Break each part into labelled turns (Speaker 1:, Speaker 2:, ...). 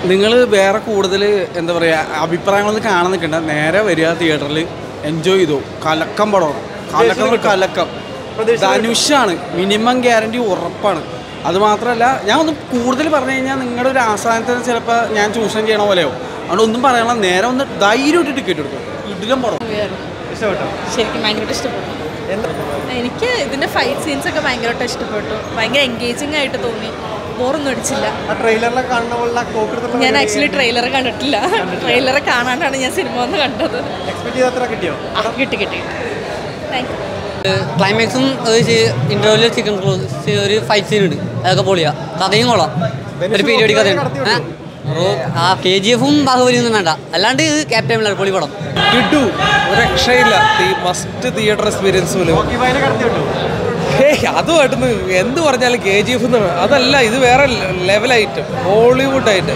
Speaker 1: നിങ്ങൾ വേറെ കൂടുതൽ എന്താ പറയുക അഭിപ്രായങ്ങളൊന്നും കാണാൻ നിൽക്കണ്ട നേരെ വരിക തിയേറ്ററിൽ എൻജോയ് ചെയ്തു കലക്കം പടം കലക്കം കലക്കം ധനുഷാണ് മിനിമം ഗ്യാരണ്ടി ഉറപ്പാണ് അത് മാത്രമല്ല ഞാൻ ഒന്ന് കൂടുതൽ പറഞ്ഞു കഴിഞ്ഞാൽ നിങ്ങളുടെ ഒരു ആസാനത്തിന് ചിലപ്പോൾ ഞാൻ ചൂഷണം ചെയ്യണ പോലെയോ അതുകൊണ്ട് ഒന്നും പറയാനുള്ള നേരെ ഒന്ന് ധൈര്യമായിട്ട് ടിക്കറ്റ് എടുക്കും ഇതിലും പടം
Speaker 2: ഇഷ്ടപ്പെട്ടോ
Speaker 3: ശരിക്കും ഭയങ്കരമായിട്ട് ഇഷ്ടപ്പെട്ടു എനിക്ക് ഇതിന്റെ ഫൈറ്റ് സീൻസ് ഒക്കെ ഭയങ്കരമായിട്ട് ഇഷ്ടപ്പെട്ടു ഭയങ്കര എൻഗേജിങ് ആയിട്ട് തോന്നി ബോറൊന്നും അടിച്ചില്ല
Speaker 2: ആ ട്രെയിലറിലൊക്കെ കാണുന്ന പോലുള്ള കോക്കിടുത്തുള്ള
Speaker 3: ഞാൻ ആക്ച്വലി ട്രെയിലർ കണ്ടിട്ടില്ല ട്രെയിലർ കാണാണ്ടാണ് ഞാൻ സിനിമ ഒന്ന് കണ്ടത്
Speaker 2: എക്സ്പെക്ട് ചെയ്ത അത്ര കിട്ടിയോ
Speaker 3: ആ, കിട്ടി കിട്ടി താങ്ക് യു
Speaker 4: ക്ലൈമാക്സും ഇന്റർവ്യൂവിൽ ചിക്കൻ ക്ലോസ് ഒരു ഫൈറ്റ് സീൻ ഉണ്ട് അതൊക്കെ പൊളിയാ കഥയും കൊള്ളാം ഒരു പീരിയോഡിക് കഥയാണ് ഏ? ഓ ആ കെ ജി എഫും ബാഹുബലിയൊന്നും വേണ്ട അല്ലാണ്ട് ഇത് ക്യാപ്റ്റൻ മില്ലർ പൊളി പടം
Speaker 5: കിട്ടു ഒരു രക്ഷയില്ല മസ്റ്റ് തിയേറ്റർ എക്സ്പീരിയൻസ് പോലും
Speaker 2: നോക്കി വായന കടത്തി വിട്ടു
Speaker 5: ഏയ് അതുമായിട്ടൊന്ന് എന്ത് പറഞ്ഞാലും കെ ജി എഫ് അതല്ല ഇത് വേറെ level item Hollywood item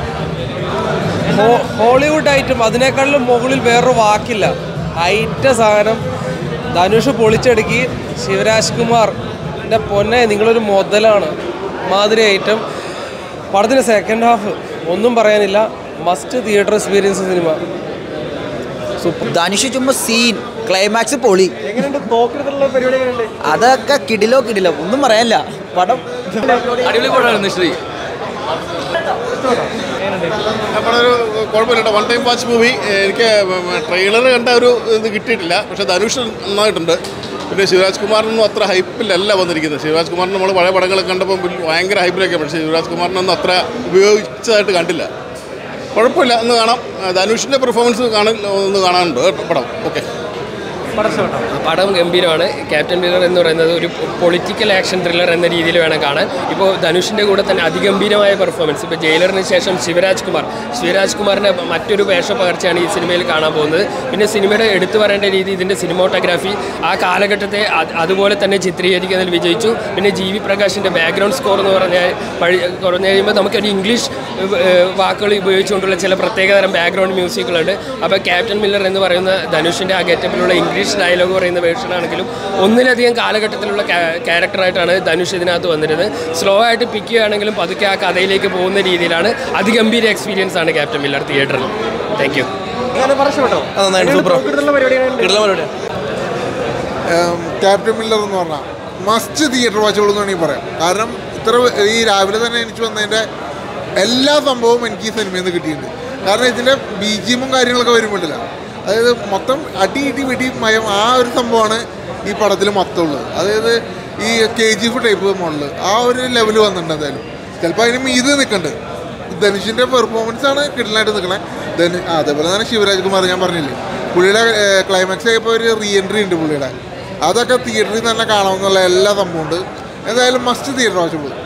Speaker 5: Hollywood item അതിനേക്കാളും മുകളിൽ വേറൊരു വാക്കില്ല ഐറ്റ സാധനം ധനുഷ് പൊളിച്ചടുക്കി ശിവരാജ് കുമാറിൻ്റെ പൊന്നെ നിങ്ങളൊരു മുതലാണ് മാതിരി ഐറ്റം പടത്തിന് സെക്കൻഡ് ഹാഫ് ഒന്നും പറയാനില്ല must theatre experience cinema
Speaker 6: Dhanush ചുമ്മാ സീൻ ക്ലൈമാക്സ് പൊളി
Speaker 2: എങ്ങനെയുണ്ട് തോക്കെടുത്തുള്ള പരിപാടി എങ്ങനെയുണ്ട്
Speaker 6: അതൊക്കെ കിടിലോ കിടിലോ ഒന്നും പറയാനില്ല പടം
Speaker 4: അടിപൊളി പടമായിരുന്നു ശ്രീ
Speaker 7: നമ്മുടെ ഒരു കുഴപ്പമില്ല വൺ ടൈം വാച്ച് മൂവി എനിക്ക് ട്രെയിലർ കണ്ട ഒരു ഇത് കിട്ടിയിട്ടില്ല പക്ഷേ ധനുഷ് നന്നായിട്ടുണ്ട് പിന്നെ ശിവരാജ് കുമാറിനൊന്നും അത്ര ഹൈപ്പിലല്ല വന്നിരിക്കുന്നത് ശിവരാജ് കുമാറിന് നമ്മൾ പഴയ പടങ്ങളൊക്കെ കണ്ടപ്പോൾ വലിയ- ഭയങ്കര ഹൈപ്പിലൊക്കെ പക്ഷേ ശിവരാജ് കുമാറിനൊന്നും അത്ര ഉപയോഗിച്ചതായിട്ട് കണ്ടില്ല കുഴപ്പമില്ല ഒന്ന് കാണാം ധനുഷിൻ്റെ പെർഫോമൻസ് കാണാൻ ഒന്ന് കാണാനുണ്ട് പടം ഓക്കെ
Speaker 2: പടം ഇഷ്ടപ്പെട്ടോ
Speaker 8: പടം ഗംഭീരമാണ് ക്യാപ്റ്റൻ മില്ലർ എന്ന് പറയുന്നത് ഒരു പൊളിറ്റിക്കൽ ആക്ഷൻ ത്രില്ലർ എന്ന രീതിയിൽ വേണം കാണാൻ ഇപ്പോൾ ധനുഷിൻ്റെ കൂടെ തന്നെ അതിഗംഭീരമായ പെർഫോമൻസ് ഇപ്പോൾ ജയിലറിന് ശേഷം ശിവരാജ് കുമാർ ശിവരാജ് കുമാറിൻ്റെ മറ്റൊരു വേഷപ്പകർച്ചയാണ് ഈ സിനിമയിൽ കാണാൻ പോകുന്നത് പിന്നെ സിനിമയുടെ എടുത്തു പറയേണ്ട രീതി ഇതിൻ്റെ സിനിമോട്ടോഗ്രാഫി ആ കാലഘട്ടത്തെ അത് അതുപോലെ തന്നെ ചിത്രീകരിക്കുന്നതിൽ വിജയിച്ചു പിന്നെ ജി വി പ്രകാശിൻ്റെ ബാക്ക്ഗ്രൗണ്ട് സ്കോർ എന്ന് പറഞ്ഞാൽ പഴയ കുറഞ്ഞു കഴിയുമ്പോൾ നമുക്കൊരു ഇംഗ്ലീഷ് ഏഹ്, വാക്കുകൾ ഉപയോഗിച്ചുകൊണ്ടുള്ള ചില പ്രത്യേകതരം ബാക്ക്ഗ്രൗണ്ട് മ്യൂസിക്കുകളുണ്ട് അപ്പോൾ ക്യാപ്റ്റൻ മില്ലർ എന്ന് പറയുന്ന ധനുഷിൻ്റെ ആ ഗെറ്റപ്പിലുള്ള ഇംഗ്ലീഷ് ഡയലോഗ് പറയുന്ന വേർഷൻ ആണെങ്കിലും ഒന്നിലധികം കാലഘട്ടത്തിലുള്ള ക്യാ- ക്യാരക്ടറായിട്ടാണ് ധനുഷ് ഇതിനകത്ത് വന്നിരുന്നത് സ്ലോ ആയിട്ട് പിക്ക് ചെയ്യുകയാണെങ്കിലും പതുക്കെ ആ കഥയിലേക്ക് പോകുന്ന രീതിയിലാണ് അതിഗംഭീര എക്സ്പീരിയൻസ് ആണ് ക്യാപ്റ്റൻ മില്ലർ തിയേറ്ററിൽ താങ്ക് യു
Speaker 2: എങ്ങനെ പടം ഇഷ്ടപ്പെട്ടോ തോക്കെടുത്തുള്ള പരിപാടി എങ്ങനെയുണ്ട്
Speaker 9: ക്യാപ്റ്റൻ മില്ലർ എന്ന് പറഞ്ഞാൽ മസ്റ്റ് തിയേറ്റർ വാച്ചുകൾ എന്ന് വേണമെങ്കിൽ പറയാം കാരണം ഇത്ര ഈ രാവിലെ തന്നെ എനിക്ക് വന്നതിൻ്റെ എല്ലാ സംഭവവും എനിക്ക് ഈ സിനിമയിൽ നിന്ന് കിട്ടിയിട്ടുണ്ട് കാരണം ഇതിൻ്റെ ബി ജി എമ്മും കാര്യങ്ങളൊക്കെ വരുമ്പോഴില്ല അതായത് മൊത്തം അടി ഇടി വെടി മയം ആ ഒരു സംഭവമാണ് ഈ പടത്തിൽ മൊത്തം ഉള്ളത് അതായത് ഈ K G F type model ആ ഒരു ലെവൽ വന്നിട്ടുണ്ട് എന്തായാലും ചിലപ്പോൾ അതിന് മീത് നിൽക്കുന്നുണ്ട് ധനുഷിൻ്റെ പെർഫോമൻസ് ആണ് കിടലായിട്ട് നിൽക്കണേ ധനു ആ, അതേപോലെ തന്നെ ശിവരാജ് കുമാർ ഞാൻ പറഞ്ഞില്ലേ പുള്ളിയുടെ ക്ലൈമാക്സ് ആയപ്പോൾ ഒരു റീ എൻട്രി ഉണ്ട് പുള്ളിയുടെ അതൊക്കെ തിയേറ്ററിൽ തന്നെ കാണാമെന്നുള്ള എല്ലാ സംഭവമുണ്ട് എന്തായാലും മസ്റ്റ് തിയേറ്റർ ആവശ്യമുള്ളൂ